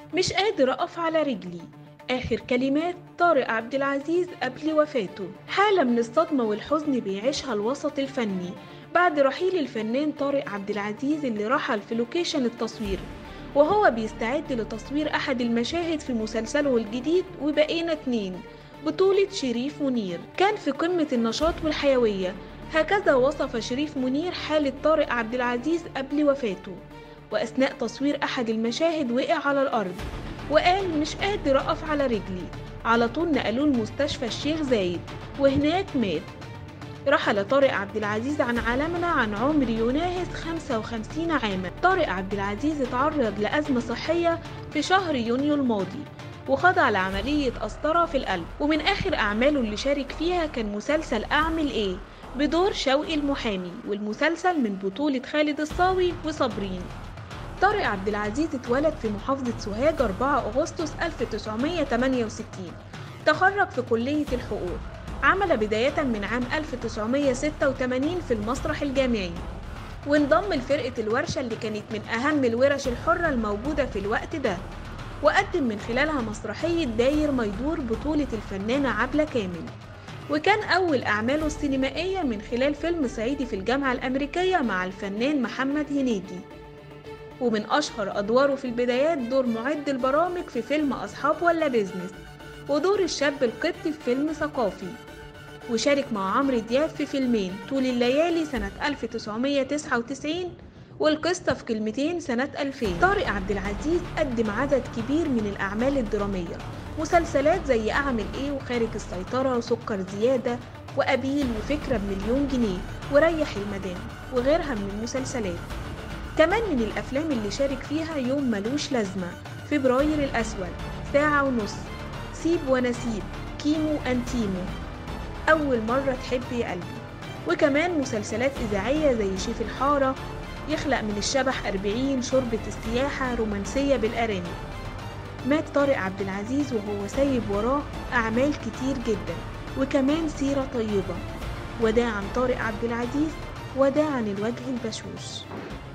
مش قادر أقف على رجلي آخر كلمات طارق عبد العزيز قبل وفاته حالة من الصدمة والحزن بيعيشها الوسط الفني بعد رحيل الفنان طارق عبد العزيز اللي رحل في لوكيشن التصوير وهو بيستعد لتصوير أحد المشاهد في مسلسله الجديد وبقينا اتنين بطولة شريف منير كان في قمة النشاط والحيوية هكذا وصف شريف منير حالة طارق عبد العزيز قبل وفاته وأثناء تصوير أحد المشاهد وقع على الأرض وقال مش قادر أقف على رجلي على طول نقلوه لمستشفى الشيخ زايد وهناك مات رحل طارق عبد العزيز عن عالمنا عن عمر يناهز 55 عاما طارق عبد العزيز اتعرض لأزمة صحية في شهر يونيو الماضي وخضع لعملية قسطرة في القلب ومن آخر أعماله اللي شارك فيها كان مسلسل أعمل إيه بدور شوقي المحامي والمسلسل من بطولة خالد الصاوي وصابرين طارق عبد العزيز اتولد في محافظة سوهاج 4 أغسطس 1968 تخرج في كلية الحقوق عمل بداية من عام 1986 في المسرح الجامعي وانضم لفرقة الورشة اللي كانت من أهم الورش الحرة الموجودة في الوقت ده وقدم من خلالها مسرحية داير ما يدور بطولة الفنانة عبلة كامل وكان أول أعماله السينمائية من خلال فيلم صعيدي في الجامعة الأمريكية مع الفنان محمد هنيدي ومن أشهر أدواره في البدايات دور معد البرامج في فيلم أصحاب ولا بيزنس ودور الشاب القبطي في فيلم ثقافي وشارك مع عمرو دياب في فيلمين طول الليالي سنة 1999 والقصة في كلمتين سنة 2000 طارق عبد العزيز قدم عدد كبير من الأعمال الدرامية مسلسلات زي أعمل إيه وخارج السيطرة وسكر زيادة وأبيل وفكرة بمليون جنيه وريح المدام وغيرها من المسلسلات كمان من الأفلام اللي شارك فيها يوم ملوش لازمة فبراير الأسود ساعة ونص سيب ونسيب كيمو أنتيمو أول مرة تحب يا قلبي وكمان مسلسلات إذاعية زي شيف الحارة يخلق من الشبح أربعين شوربة السياحة رومانسية بالأرانب مات طارق عبد العزيز وهو سايب وراه أعمال كتير جدا وكمان سيرة طيبة وداعا طارق عبد العزيز وداعا الوجه البشوش